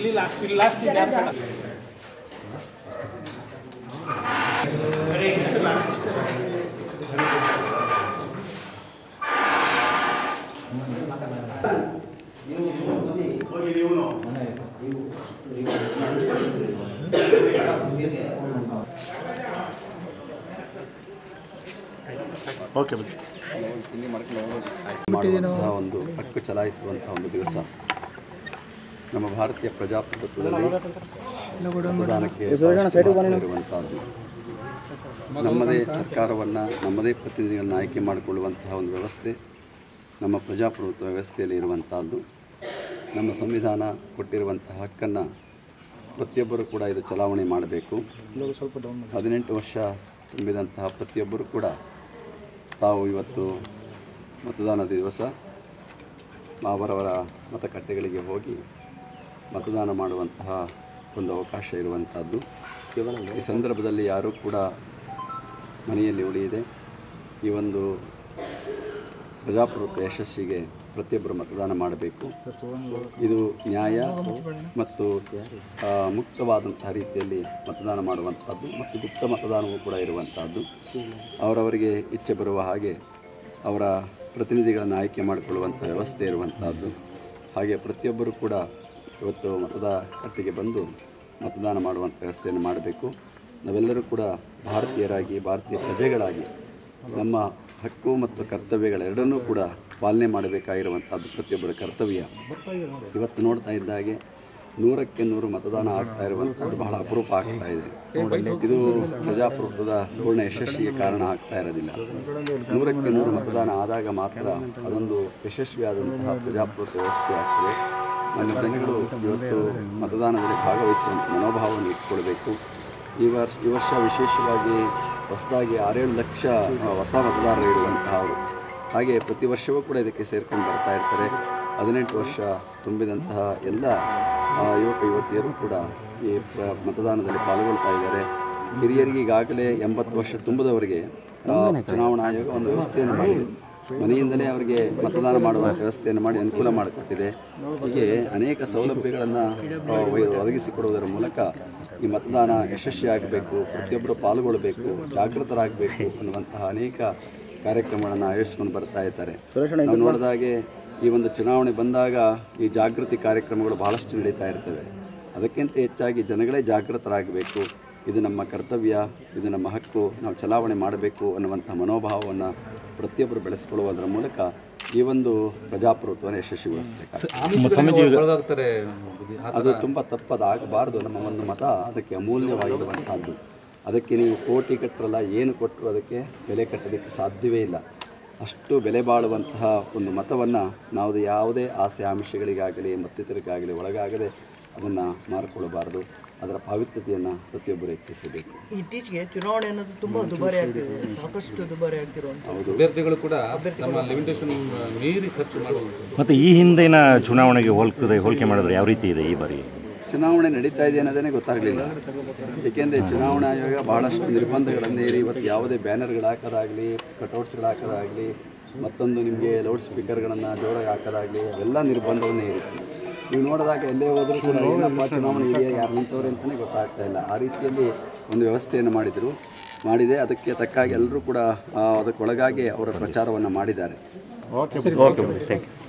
ಇಲ್ಲಿ ಲಾಸ್ಟ್ ಇಲ್ಲಿ last okay ಬನ್ನಿ ಮಾಡುವಂತಹ ಒಂದು ಹಕ್ಕು ಚಲಾಯಿಸುವಂತಹ ಒಂದು ದಿವಸ ನಮ್ಮ ಭಾರತೀಯ ಪ್ರಜಾಪ್ರಭುತ್ವದಲ್ಲಿ ಮತದಾನಕ್ಕೆ ಇರುವಂತಹದ್ದು ನಮ್ಮದೇ ಸರ್ಕಾರವನ್ನು ನಮ್ಮದೇ ಪ್ರತಿನಿಧಿಗಳನ್ನು ಆಯ್ಕೆ ಮಾಡಿಕೊಳ್ಳುವಂತಹ ಒಂದು ವ್ಯವಸ್ಥೆ ನಮ್ಮ ಪ್ರಜಾಪ್ರಭುತ್ವ ವ್ಯವಸ್ಥೆಯಲ್ಲಿ ಇರುವಂತಹದ್ದು ನಮ್ಮ ಸಂವಿಧಾನ ಕೊಟ್ಟಿರುವಂತಹ ಹಕ್ಕನ್ನು ಪ್ರತಿಯೊಬ್ಬರು ಕೂಡ ಇದು ಚಲಾವಣೆ ಮಾಡಬೇಕು ಹದಿನೆಂಟು ವರ್ಷ ತುಂಬಿದಂತಹ ಪ್ರತಿಯೊಬ್ಬರು ಕೂಡ ತಾವು ಇವತ್ತು ಮತದಾನದ ದಿವಸ ಅವರವರ ಮತಗಟ್ಟೆಗಳಿಗೆ ಹೋಗಿ ಮತದಾನ ಮಾಡುವಂತಹ ಒಂದು ಅವಕಾಶ ಇರುವಂಥದ್ದು ಈ ಸಂದರ್ಭದಲ್ಲಿ ಯಾರೂ ಕೂಡ ಮನೆಯಲ್ಲಿ ಉಳಿಯದೆ ಈ ಒಂದು ಪ್ರಜಾಪ್ರಭುತ್ವ ಯಶಸ್ಸಿಗೆ ಪ್ರತಿಯೊಬ್ಬರು ಮತದಾನ ಮಾಡಬೇಕು ಇದು ನ್ಯಾಯ ಮತ್ತು ಆ, ಮುಕ್ತವಾದಂತಹ ರೀತಿಯಲ್ಲಿ ಮತದಾನ ಮಾಡುವಂಥದ್ದು ಮತ್ತು ಗುಪ್ತ ಮತದಾನವೂ ಕೂಡ ಇರುವಂಥದ್ದು ಅವರವರಿಗೆ ಇಚ್ಛೆ ಬರುವ ಹಾಗೆ ಅವರ ಪ್ರತಿನಿಧಿಗಳನ್ನು ಆಯ್ಕೆ ಮಾಡಿಕೊಳ್ಳುವಂಥ ವ್ಯವಸ್ಥೆ ಇರುವಂಥದ್ದು ಹಾಗೆ ಪ್ರತಿಯೊಬ್ಬರು ಕೂಡ ಇವತ್ತು ಮತದ ಕಟ್ಟಿಗೆ ಬಂದು ಮತದಾನ ಮಾಡುವಂಥ ವ್ಯವಸ್ಥೆಯನ್ನು ಮಾಡಬೇಕು ನಾವೆಲ್ಲರೂ ಕೂಡ ಭಾರತೀಯರಾಗಿ ಭಾರತೀಯ ಪ್ರಜೆಗಳಾಗಿ ನಮ್ಮ ಹಕ್ಕು ಮತ್ತು ಕರ್ತವ್ಯಗಳೆರಡನ್ನೂ ಕೂಡ ಪಾಲನೆ ಮಾಡಬೇಕಾಗಿರುವಂಥದ್ದು ಪ್ರತಿಯೊಬ್ಬರ ಕರ್ತವ್ಯ ಇವತ್ತು ನೋಡ್ತಾ ಇದ್ದಾಗೆ ನೂರಕ್ಕೆ ನೂರು ಮತದಾನ ಆಗ್ತಾ ಇರುವಂಥದ್ದು ಬಹಳ ಅಪರೂಪ ಆಗ್ತಾ ಇದೆ ಇದು ಪ್ರಜಾಪ್ರಭುತ್ವದ ಪೂರ್ಣ ಯಶಸ್ಸಿಗೆ ಕಾರಣ ಆಗ್ತಾ ಇರೋದಿಲ್ಲ ನೂರಕ್ಕೆ ನೂರು ಮತದಾನ ಆದಾಗ ಮಾತ್ರ ಅದೊಂದು ಯಶಸ್ವಿಯಾದಂತಹ ಪ್ರಜಾಪ್ರಭುತ್ವ ವ್ಯವಸ್ಥೆ ಆಗ್ತದೆ ನಮ್ಮ ಜನಗಳು ಇವತ್ತು ಮತದಾನದಲ್ಲಿ ಭಾಗವಹಿಸುವಂಥ ಮನೋಭಾವವನ್ನು ಇಟ್ಕೊಳ್ಬೇಕು ಈ ವರ್ಷ ಈ ವರ್ಷ ವಿಶೇಷವಾಗಿ ಹೊಸದಾಗಿ ಆರೇಳು ಲಕ್ಷ ಆ, ಹೊಸ ಮತದಾರರು ಇರುವಂತಹವರು ಹಾಗೆ ಪ್ರತಿ ವರ್ಷವೂ ಕೂಡ ಇದಕ್ಕೆ ಸೇರ್ಕೊಂಡು ಬರ್ತಾ ಇರ್ತಾರೆ ಹದಿನೆಂಟು ವರ್ಷ ತುಂಬಿದಂತಹ ಎಲ್ಲ ಆ, ಯುವಕ ಯುವತಿಯರು ಕೂಡ ಈ ಪ್ರ ಮತದಾನದಲ್ಲಿ ಪಾಲ್ಗೊಳ್ತಾ ಇದ್ದಾರೆ ಹಿರಿಯರಿಗೆ ಈಗಾಗಲೇ ಎಂಬತ್ತು ವರ್ಷ ತುಂಬದವರಿಗೆ ಆ, ಚುನಾವಣಾ ಆಯೋಗ ಒಂದು ವ್ಯವಸ್ಥೆಯನ್ನು ಮಾಡಿದೆ ಮನೆಯಿಂದಲೇ ಅವರಿಗೆ ಮತದಾನ ಮಾಡುವ ವ್ಯವಸ್ಥೆಯನ್ನು ಮಾಡಿ ಅನುಕೂಲ ಮಾಡಿಕೊಟ್ಟಿದೆ ಹೀಗೆ ಅನೇಕ ಸೌಲಭ್ಯಗಳನ್ನು ಒದಗಿಸಿಕೊಡುವುದರ ಮೂಲಕ ಈ ಮತದಾನ ಯಶಸ್ವಿಯಾಗಬೇಕು ಪ್ರತಿಯೊಬ್ಬರು ಪಾಲ್ಗೊಳ್ಳಬೇಕು ಜಾಗೃತರಾಗಬೇಕು ಅನ್ನುವಂತಹ ಅನೇಕ ಕಾರ್ಯಕ್ರಮಗಳನ್ನು ಆಯೋಜಿಸ್ಕೊಂಡು ಬರ್ತಾ ಇದ್ದಾರೆ ನಾವು ನೋಡಿದಾಗೆ ಈ ಒಂದು ಚುನಾವಣೆ ಬಂದಾಗ ಈ ಜಾಗೃತಿ ಕಾರ್ಯಕ್ರಮಗಳು ಬಹಳಷ್ಟು ನಡೀತಾ ಇರ್ತವೆ ಅದಕ್ಕಿಂತ ಹೆಚ್ಚಾಗಿ ಜನಗಳೇ ಜಾಗೃತರಾಗಬೇಕು ಇದು ನಮ್ಮ ಕರ್ತವ್ಯ ಇದು ನಮ್ಮ ಹಕ್ಕು ನಾವು ಚಲಾವಣೆ ಮಾಡಬೇಕು ಅನ್ನುವಂಥ ಮನೋಭಾವವನ್ನು ಪ್ರತಿಯೊಬ್ಬರು ಬೆಳೆಸ್ಕೊಳ್ಳುವುದರ ಮೂಲಕ ಈ ಒಂದು ಪ್ರಜಾಪ್ರಭುತ್ವನ ಯಶಸ್ವಿಗೊಳಿಸಬೇಕು ಒಳಗಾಗ್ತಾರೆ ಅದು ತುಂಬ ತಪ್ಪದಾಗಬಾರ್ದು ನಮ್ಮ ಒಂದು ಮತ ಅದಕ್ಕೆ ಅಮೂಲ್ಯವಾಗಿರುವಂಥದ್ದು ಅದಕ್ಕೆ ನೀವು ಕೋಟಿ ಕಟ್ಟರಲ್ಲ ಏನು ಕೊಟ್ಟರು ಅದಕ್ಕೆ ಬೆಲೆ ಕಟ್ಟೋದಕ್ಕೆ ಸಾಧ್ಯವೇ ಇಲ್ಲ ಅಷ್ಟು ಬೆಲೆ ಬಾಳುವಂತಹ ಒಂದು ಮತವನ್ನು ನಾವು ಯಾವುದೇ ಆಸೆ ಆಮಿಷಗಳಿಗಾಗಲಿ ಮತ್ತಿತರಕ್ಕಾಗಲಿ ಒಳಗಾಗದೆ ಅದನ್ನು ಮಾರಿಕೊಳ್ಳಬಾರ್ದು ಅದರ ಪಾವಿತ್ರ್ಯತೆಯನ್ನು ಪ್ರತಿಯೊಬ್ಬರು ಹೆಚ್ಚಿಸಬೇಕು ಇತ್ತೀಚೆಗೆ ಚುನಾವಣೆ ಅನ್ನೋದು ತುಂಬಾ ದುಬಾರಿ ಆಗ್ತಿದೆ ಸಾಕಷ್ಟು ದುಬಾರಿ ಆಗ್ತಿರುವಂತ ಅಭ್ಯರ್ಥಿಗಳು ಕೂಡ ನಮ್ಮ ಲಿಮಿಟೇಷನ್ ಮೀರಿ ಖರ್ಚು ಮಾಡುವಂಥದ್ದು ಮತ್ತು ಈ ಹಿಂದಿನ ಚುನಾವಣೆಗೆ ಹೋಲ್ಕಿದೆ ಹೋಲಿಕೆ ಮಾಡಿದ್ರೆ ಯಾವ ರೀತಿ ಇದೆ ಈ ಬಾರಿ ಚುನಾವಣೆ ನಡೀತಾ ಇದೆ ಅನ್ನೋದೇ ಗೊತ್ತಾಗಲಿಲ್ಲ ಏಕೆಂದರೆ ಚುನಾವಣಾ ಆಯೋಗ ಬಹಳಷ್ಟು ನಿರ್ಬಂಧಗಳನ್ನು ಹೇರಿ ಇವತ್ತು ಯಾವುದೇ ಬ್ಯಾನರ್ಗಳು ಹಾಕೋದಾಗಲಿ ಕಟೌಟ್ಸ್ಗಳು ಹಾಕೋದಾಗಲಿ ಮತ್ತೊಂದು ನಿಮಗೆ ಲೌಡ್ ಸ್ಪೀಕರ್ಗಳನ್ನು ಜೋರಾಗಿ ಹಾಕೋದಾಗಲಿ ಅವೆಲ್ಲ ನಿರ್ಬಂಧವನ್ನು ಹೇರಿತ್ತು ನೀವು ನೋಡಿದಾಗ ಎಲ್ಲೇ ಹೋದರೂ ಕೂಡ ಏನಪ್ಪ ಚುನಾವಣೆ ಇದೆಯಾ ಯಾರು ನಿಂತವ್ರೆ ಅಂತಲೇ ಗೊತ್ತಾಗ್ತಾ ಇಲ್ಲ ಆ ರೀತಿಯಲ್ಲಿ ಒಂದು ವ್ಯವಸ್ಥೆಯನ್ನು ಮಾಡಿದರು ಮಾಡಿದೆ ಅದಕ್ಕೆ ತಕ್ಕಾಗಿ ಎಲ್ಲರೂ ಕೂಡ ಆ, ಅದಕ್ಕೊಳಗಾಗಿ ಅವರ ಪ್ರಚಾರವನ್ನು ಮಾಡಿದ್ದಾರೆ ಓಕೆ ಓಕೆ ಥ್ಯಾಂಕ್ ಯು